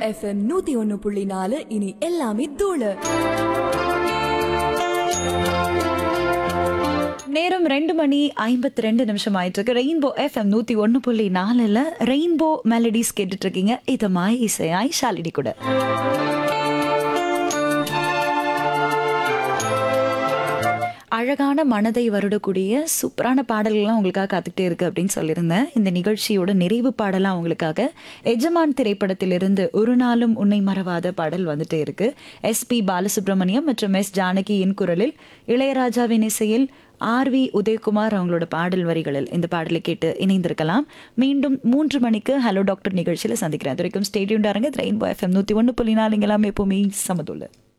FM நூத்தி ஒன்னு புள்ளி நாலு இனி எல்லாமே தூளு நேரம் ரெண்டு மணி ஐம்பத்தி ரெண்டு நிமிஷம் ஆயிட்டு இருக்கு ரெயின்போ எஃப்எம் நூத்தி ஒன்னு புள்ளி நாலுல ரெயின்போ மெலடிஸ் கேட்டுட்டு இருக்கீங்க இதமாய் இசையாய் ஷாலிடி கூட அழகான மனதை வருடக்கூடிய சூப்பரான பாடல்கள்லாம் உங்களுக்காக காத்துக்கிட்டே இருக்கு அப்படின்னு சொல்லியிருந்தேன் இந்த நிகழ்ச்சியோட நிறைவு பாடலாம் உங்களுக்காக எஜமான் திரைப்படத்திலிருந்து ஒரு நாளும் உன்னை மறவாத பாடல் வந்துட்டே இருக்கு எஸ்பி பாலசுப்ரமணியம் மற்றும் எஸ் ஜானகியின் குரலில் இளையராஜாவின் இசையில் ஆர் வி உதயகுமார் அவங்களோட பாடல் வரிகளில் இந்த பாடலை கேட்டு இணைந்திருக்கலாம் மீண்டும் மூன்று மணிக்கு ஹலோ டாக்டர் நிகழ்ச்சியில் சந்திக்கிறேன் அது வரைக்கும் ஸ்டேடியம் ரெயின்போ எஃப்எம் நூற்றி ஒன்று புள்ளி நாலு எல்லாமே எப்போவுமே சமதுள்ள